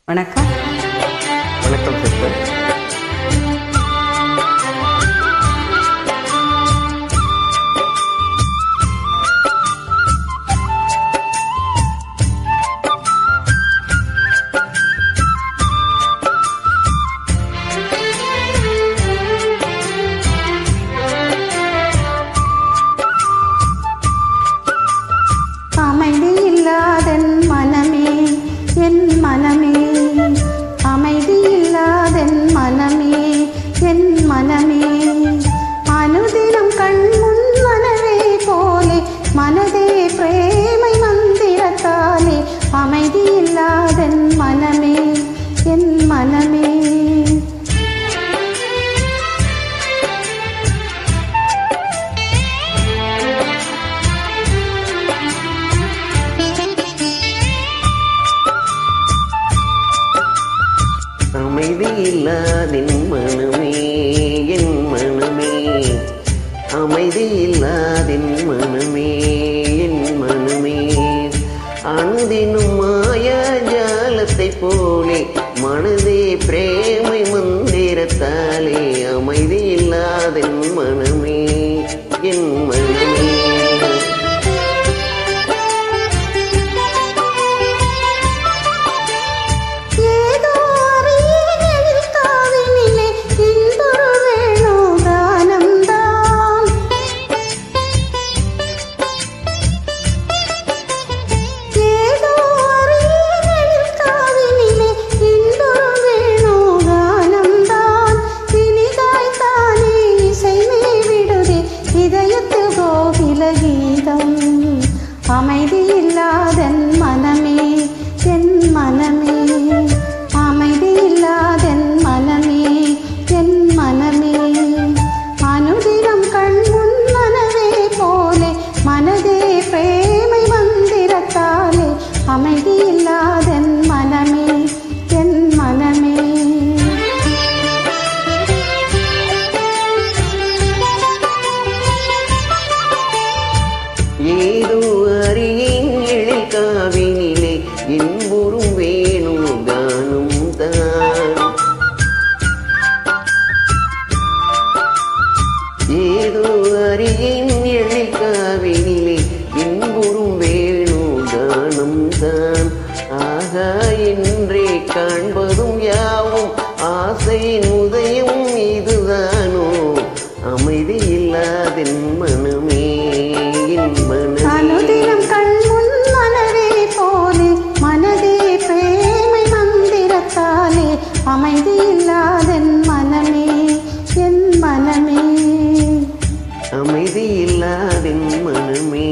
வணக்கம் வணக்கம் சிஸ்டர் அமைதி இல்லாதன் மனமே என் மனமே அமைதி இல்லாதன் மனமே என் மனமே அனுதினம் கண் முன் மனவே போலே மனதே பிரேமை மந்திரத்தாலே அமைதி இல்லாதன் மனமே என் மனமே அமைதி இல்லாதின் மனமே என் மனமே அமைதி இல்லாதின் மனமே என் மனமே அனுதினும் மாயா ஜாலத்தை போலே மனதே பிரேமை மந்திரத்தாலே அமைதி இல்லாதின் மனமே என் மனமே ஏதோ அறியேனில் காவினிலே இன்பொரு வேணுகானம்தான். ஏதோ அறியேனில் காவினிலே இன்பொரு வேணுகானம்தான். இனிதாய்த்தானே இசைமே விடுதே இதயத்தில் கோகில கீதம் அமைதி இல்லாதன் மனமே என் மனமே அமைதி இல்லாதன் மனமே என் மனமே அனுதினம் கண் முன் மனவே போலே மனதே பிரேமை மந்திரத்தாலே அமைதி இல்லாதன் மனமே என் மனமே ஏதோ அறியின் எழில் காவினிலே என்புறும் வேணு கானம் தான் ஏதோ அறியின் எழில் காவினிலே என்புறும் வேணு கானம் தான் ஆகா என்றே காண்பதும் யாவும் ஆசையின் உதயம் இதுதானோ அமைதி இல்லாதென் மனமே என் மனமே அனுதினம் கண் முன் மனவே போலே மனதே பிரேமை மந்திரத்தாலே அமைதி இல்லாதன் மனமே என் மனமே அமைதி இல்லாதென் மனமே